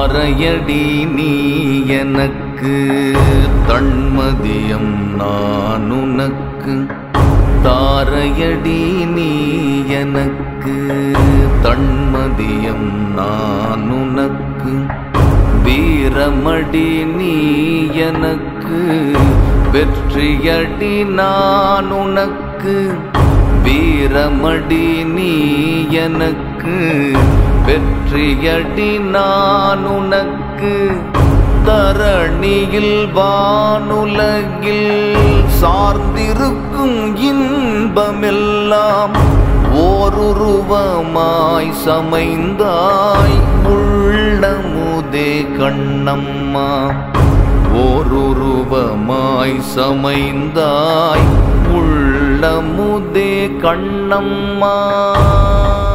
தாரையடி நீ எனக்கு தன்மதியம் நான் உனக்கு தாரையடி நீ எனக்கு தன்மதியம் நான் உனக்கு வீரமடி நீ எனக்கு வெற்றியடி நான் உனக்கு வீரமடி நீ எனக்கு வெற்றியடி நான் உனக்கு தரணியில் வானுலகில் சார்ந்திருக்கும் இன்பமெல்லாம் ஓருருவமாய் சமைந்தாய் உள்ளமுதே கண்ணம்மா ஓருருவமாய் சமைந்தாய் உள்ளமுதே கண்ணம்மா